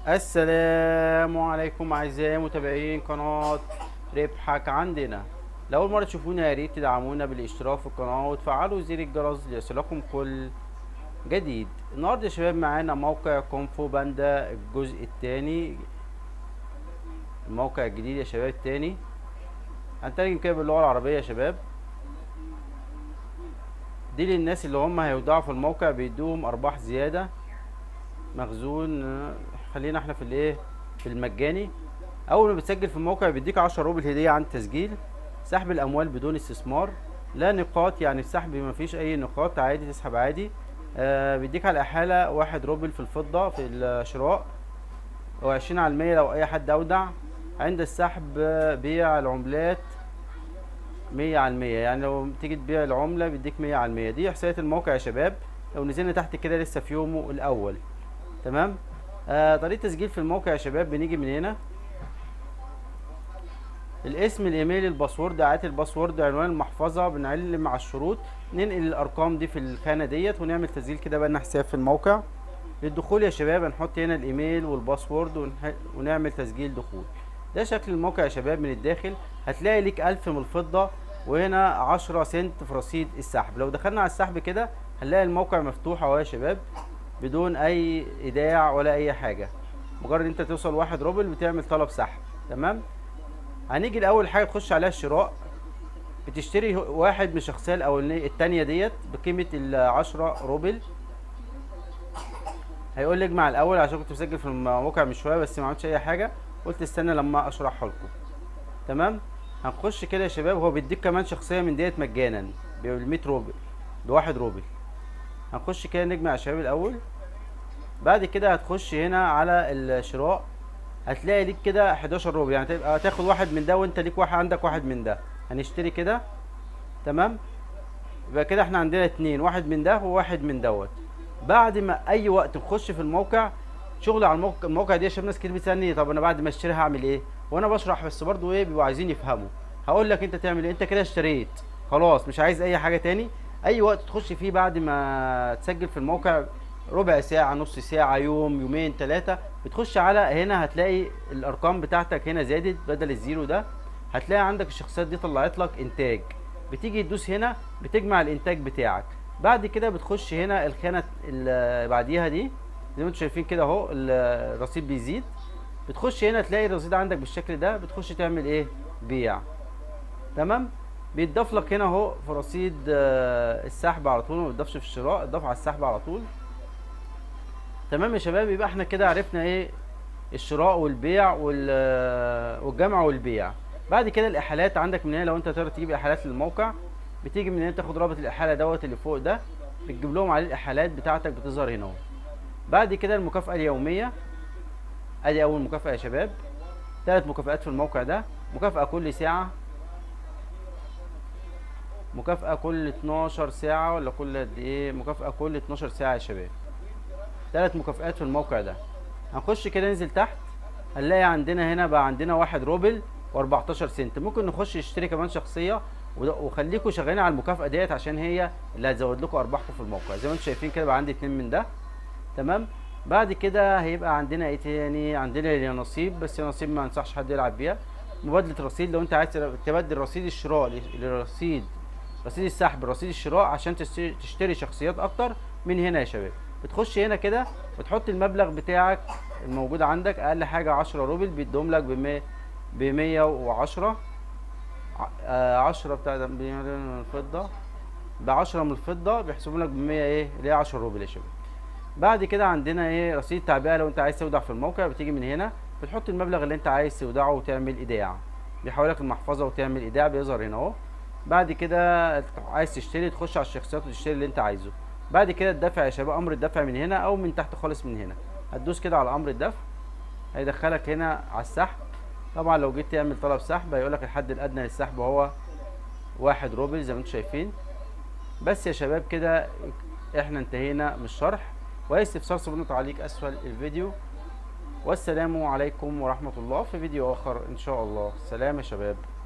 السلام عليكم اعزائي متابعين قناه ربحك عندنا لو اول مره تشوفونا يا ريت تدعمونا بالاشتراك في القناه وتفعلوا زر الجرس ليصلكم كل جديد النهارده يا شباب معانا موقع كونفو باندا الجزء الثاني الموقع الجديد يا شباب الثاني هنترجم كده باللغه العربيه يا شباب دي للناس اللي هم هيودعوا في الموقع بيدوهم ارباح زياده مخزون خلينا احنا في الايه في المجاني اول ما بتسجل في الموقع بيديك 10 روبل هديه عن التسجيل سحب الاموال بدون استثمار لا نقاط يعني السحب ما فيش اي نقاط عادي تسحب عادي آه بيديك على الاحاله واحد روبل في الفضه في الشراء وعشرين على المية لو اي حد اودع عند السحب بيع العملات مية على المية يعني لو تيجي تبيع العملة بيديك مية على المية دي احصائيات الموقع يا شباب لو نزلنا تحت كده لسه في يومه الاول تمام آه طريقة تسجيل في الموقع يا شباب بنيجي من هنا الاسم الايميل الباسورد عادة الباسورد عنوان المحفظة بنعلم على الشروط ننقل الارقام دي في الخانة ديت ونعمل تسجيل كده بقى حساب في الموقع للدخول يا شباب هنحط هنا الايميل والباسورد ونعمل تسجيل دخول ده شكل الموقع يا شباب من الداخل هتلاقي ليك ألف من الفضة وهنا عشرة سنت في رصيد السحب لو دخلنا على السحب كده هنلاقي الموقع مفتوح اهو يا شباب بدون اي ايداع ولا اي حاجة مجرد انت توصل واحد روبل بتعمل طلب سحب تمام هنيجي لاول حاجة تخش عليها الشراء بتشتري واحد من الشخصية الاولانية التانية ديت بقيمة العشرة روبل هيقول لي اجمع الاول عشان كنت مسجل في الموقع من شويه بس ما عملتش اي حاجه قلت استنى لما اشرحها لكم تمام هنخش كده يا شباب هو بيديك كمان شخصيه من ديت مجانا ب 100 روبل بواحد روبل هنخش كده نجمع يا شباب الاول بعد كده هتخش هنا على الشراء هتلاقي ليك كده 11 روبل يعني تبقى تاخد واحد من ده وانت ليك واحد عندك واحد من ده هنشتري كده تمام يبقى كده احنا عندنا اتنين واحد من ده وواحد من دوت بعد ما اي وقت نخش في الموقع شغل على الموقع الموقع دي يا شباب ناس كتير بتسالني طب انا بعد ما اشتري هعمل ايه وانا بشرح بس برضو ايه بيبقوا عايزين يفهموا هقول لك انت تعمل ايه انت كده اشتريت خلاص مش عايز اي حاجه تاني اي وقت تخش فيه بعد ما تسجل في الموقع ربع ساعه نص ساعه يوم يومين ثلاثه بتخش على هنا هتلاقي الارقام بتاعتك هنا زادت بدل الزيرو ده هتلاقي عندك الشخصيات دي طلعت لك انتاج بتيجي تدوس هنا بتجمع الانتاج بتاعك بعد كده بتخش هنا الخانه اللي بعديها دي زي ما انتم شايفين كده اهو الرصيد بيزيد بتخش هنا تلاقي الرصيد عندك بالشكل ده بتخش تعمل ايه بيع تمام بيتضاف لك هنا اهو في رصيد السحب على طول ما بيتضافش في الشراء اتضاف على السحب على طول تمام يا شباب يبقى احنا كده عرفنا ايه الشراء والبيع والجمع والبيع بعد كده الاحالات عندك من هنا لو انت تقدر تجيب احالات للموقع بتيجي من هنا تاخد رابط الاحاله دوت اللي فوق ده بتجيب لهم عليه الاحالات بتاعتك بتظهر هنا اهو بعد كده المكافاه اليوميه ادي اول مكافاه يا شباب ثلاث مكافآت في الموقع ده مكافاه كل ساعه مكافاه كل 12 ساعه ولا كل قد ايه مكافاه كل 12 ساعه يا شباب ثلاث مكافآت في الموقع ده هنخش كده ننزل تحت هنلاقي عندنا هنا بقى عندنا واحد روبل و14 سنت ممكن نخش نشتري كمان شخصيه وخليكم شغالين على المكافاه ديت عشان هي اللي هتزود لكم ارباحكم في الموقع زي ما انتم شايفين كده بقى عندي اتنين من ده تمام بعد كده هيبقى عندنا ايه تاني عندنا اليانصيب بس اليانصيب ما انصحش حد يلعب بيها مبادله رصيد لو انت عايز تبدل رصيد الشراء لرصيد رصيد السحب رصيد الشراء عشان تشتري شخصيات اكتر من هنا يا شباب بتخش هنا كده وتحط المبلغ بتاعك الموجود عندك اقل حاجه 10 روبل بيدوم لك ب ب 110 10 بتاع ده من الفضه ب 10 من الفضه بيحسبوا لك ب 100 ايه اللي هي 10 روبل يا شباب بعد كده عندنا ايه رصيد تعبئه لو انت عايز تودع في الموقع بتيجي من هنا بتحط المبلغ اللي انت عايز تودعه وتعمل ايداع بيحول لك المحفظه وتعمل ايداع بيظهر هنا اهو بعد كده عايز تشتري تخش على الشخصيات وتشتري اللي انت عايزه بعد كده الدفع يا شباب امر الدفع من هنا او من تحت خالص من هنا هتدوس كده على امر الدفع هيدخلك هنا على السحب طبعا لو جيت تعمل طلب سحب هيقول لك الحد الادنى للسحب هو واحد روبل زي ما انتم شايفين بس يا شباب كده احنا انتهينا من الشرح واي استفسار سيبوا تعليق اسفل الفيديو والسلام عليكم ورحمه الله في فيديو اخر ان شاء الله سلام يا شباب